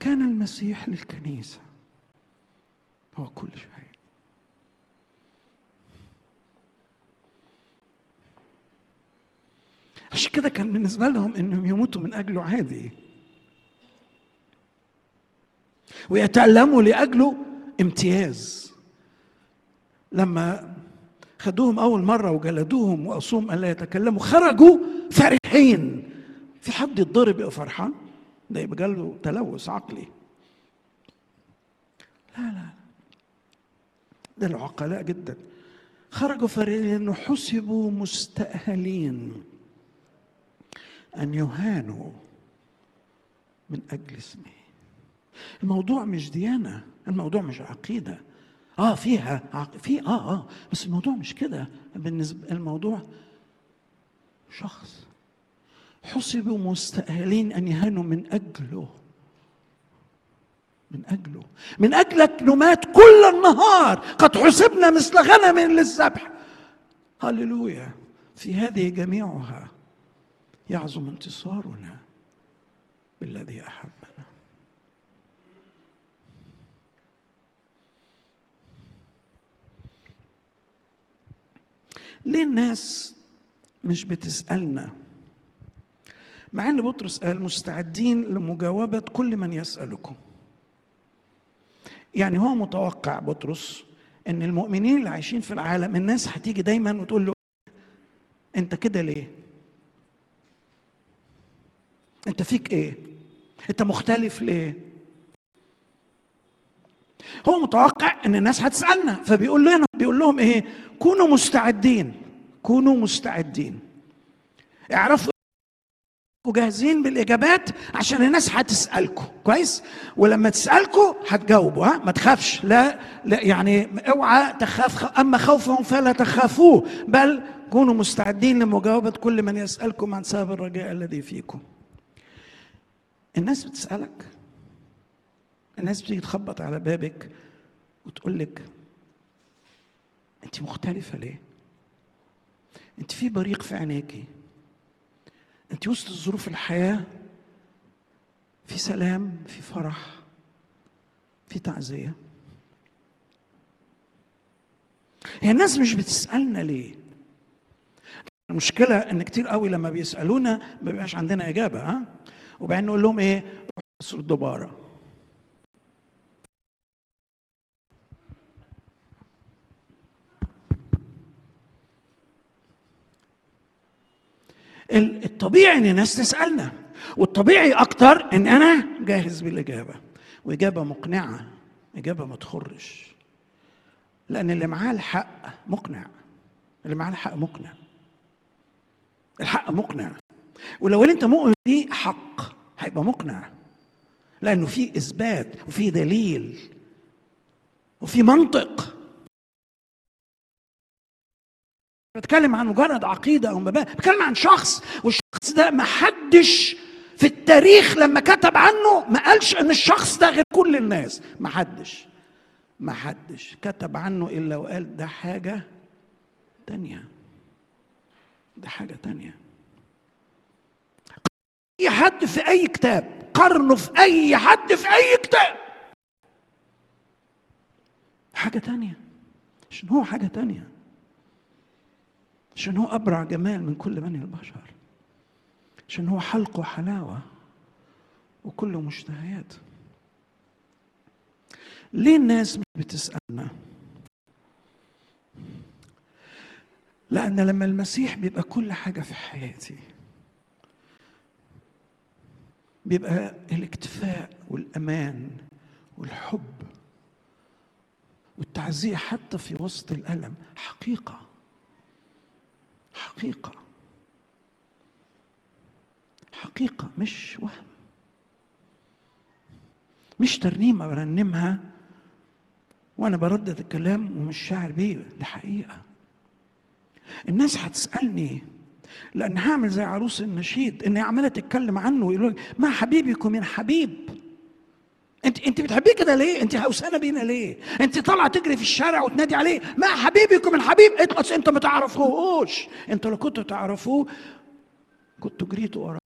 كان المسيح للكنيسة هو كل شيء عشان كده كان بالنسبة لهم انهم يموتوا من اجله عادي ويتألموا لاجله امتياز لما خدوهم اول مره وجلدوهم واصوم ان لا يتكلموا خرجوا فرحين في حد يتضرب يبقى فرحان ده يبقى جاله تلوث عقلي لا لا ده العقلاء جدا خرجوا فرحين لانه حسبوا مستأهلين ان يهانوا من اجل اسمه الموضوع مش ديانه الموضوع مش عقيده اه فيها عق... في اه اه بس الموضوع مش كده بالنسبه الموضوع شخص حسبوا مستأهلين ان يهانوا من اجله من اجله من اجلك نمات كل النهار قد حسبنا مثل غنم للذبح هللويا في هذه جميعها يعظم انتصارنا بالذي احبنا ليه الناس مش بتسالنا مع ان بطرس قال مستعدين لمجاوبه كل من يسالكم يعني هو متوقع بطرس ان المؤمنين اللي عايشين في العالم الناس هتيجي دايما وتقول له انت كده ليه انت فيك ايه انت مختلف ليه هو متوقع ان الناس هتسالنا فبيقول لنا بيقول لهم ايه كونوا مستعدين كونوا مستعدين اعرفوا وجاهزين بالاجابات عشان الناس هتسالكم كويس ولما تسالكم هتجاوبوا ها ما تخافش لا, لا يعني اوعى تخاف اما خوفهم فلا تخافوه بل كونوا مستعدين لمجاوبه كل من يسالكم عن سبب الرجاء الذي فيكم الناس بتسالك الناس بتيجي تخبط على بابك وتقول لك انت مختلفه ليه انت في بريق في عينيكي انت وسط ظروف الحياه في سلام في فرح في تعزيه هي الناس مش بتسالنا ليه المشكله ان كتير قوي لما بيسالونا ما بيبقاش عندنا اجابه ها وبعدين نقول لهم ايه روحوا الدباره الطبيعي ان الناس تسالنا والطبيعي اكتر ان انا جاهز بالاجابه واجابه مقنعه اجابه ما تخرش لان اللي معاه الحق مقنع اللي معاه الحق مقنع الحق مقنع ولو انت مؤمن بيه حق هيبقى مقنع لانه في اثبات وفي دليل وفي منطق بتكلم عن مجرد عقيده او مبادئ بتكلم عن شخص والشخص ده ما حدش في التاريخ لما كتب عنه ما قالش ان الشخص ده غير كل الناس ما حدش ما حدش كتب عنه الا وقال ده حاجه تانية ده حاجه تانية اي حد في اي كتاب قرنه في اي حد في اي كتاب حاجه تانية عشان هو حاجه تانية عشان هو أبرع جمال من كل بني البشر عشان هو حلق وحلاوة وكله مشتهيات ليه الناس مش بتسألنا لأن لما المسيح بيبقى كل حاجة في حياتي بيبقى الاكتفاء والأمان والحب والتعزية حتى في وسط الألم حقيقة حقيقة حقيقة مش وهم مش ترنيمة برنمها وأنا بردد الكلام ومش شاعر بيه دي حقيقة الناس هتسألني لأن هعمل زي عروس النشيد إن هي عمالة تتكلم عنه ويقولوا ما حبيبكم من حبيب انت انت بتحبيه كده ليه؟ انت هوسانه بينا ليه؟ انت طالعه تجري في الشارع وتنادي عليه ما حبيبكم الحبيب اطلس انت ما تعرفوهوش انت لو كنتوا تعرفوه كنتوا جريتوا وراه